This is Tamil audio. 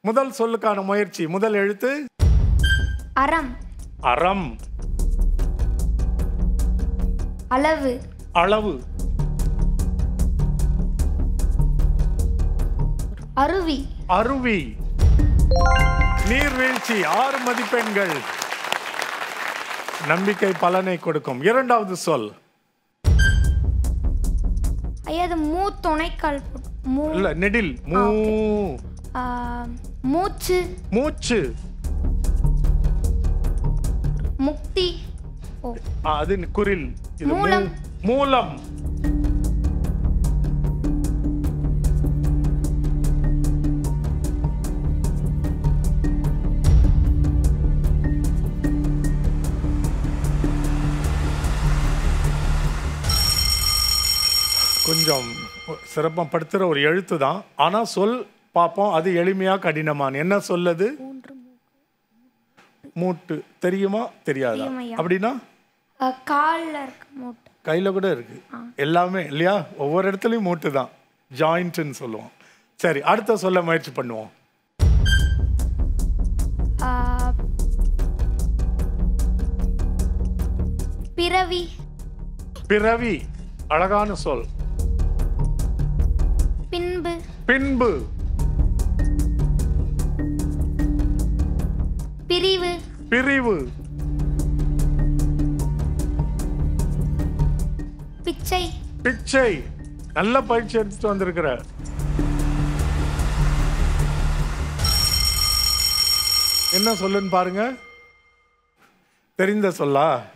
முதல் சொல்லுக்கான முயற்சி முதல் எழுத்து அறம் அறம் அளவு அளவு அருவி அருவி நீர்வீழ்ச்சி ஆறு மதிப்பெண்கள் நம்பிக்கை பலனை கொடுக்கும் இரண்டாவது சொல் ஐயா அது மூ துணைக்கால் போட்டு- மூ இல்ல நெடில் மூ ஆ, மூச்சு மூச்சு முக்தி ஓ ஆ, அது குரில் இது மூ- மூலம். மூலம் கொஞ்சம் சிறப்பப்படுத்துகிற ஒரு எழுத்து தான் ஆனால் சொல் பார்ப்போம் அது எளிமையா கடினமான் என்ன சொல்லுது மூட்டு தெரியுமா தெரியாதா தெரியும் ஐயா. அப்படின்னா ஆ, கால்ல இருக்க மூட்டு கையில் கூட இருக்கு எல்லாமே இல்லையா ஒவ்வொரு இடத்துலையும் மூட்டு தான் ஜாயிண்ட்னு சொல்லுவோம் சரி அடுத்த சொல்ல முயற்சி பண்ணுவோம் ஆ, பிறவி பிறவி அழகான சொல் பின்பு பின்பு பிரிவு பிரிவு பிச்சை பிச்சை நல்ல பயிற்சி எடுத்துட்டு வந்திருக்கிற என்ன சொல்லுன்னு பாருங்க தெரிந்த சொல்லா